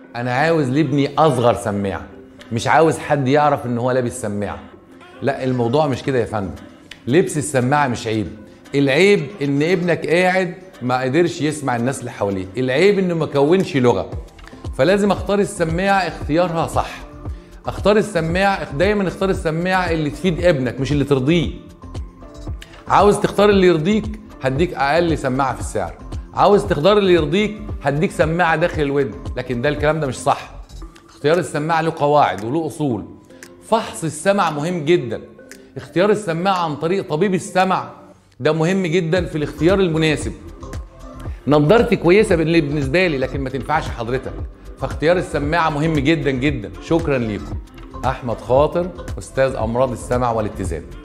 انا عاوز لابني اصغر سماعه مش عاوز حد يعرف ان هو لابس سماعه لا الموضوع مش كده يا فندم لبس السماعه مش عيب العيب ان ابنك قاعد ما قدرش يسمع الناس اللي حواليه العيب انه ما كونش لغه فلازم اختار السماعه اختيارها صح اختار السماعه دايما اختار السماعه اللي تفيد ابنك مش اللي ترضيه عاوز تختار اللي يرضيك هديك اقل سماعه في السعر عاوز تختار اللي يرضيك هديك سماعه داخل الودن لكن ده الكلام ده مش صح اختيار السماعه له قواعد وله اصول فحص السمع مهم جدا اختيار السماعه عن طريق طبيب السمع ده مهم جدا في الاختيار المناسب نظارتي كويسه بالنسبه لي لكن ما تنفعش حضرتك فاختيار السماعه مهم جدا جدا شكرا ليكم احمد خاطر استاذ امراض السمع والاتزان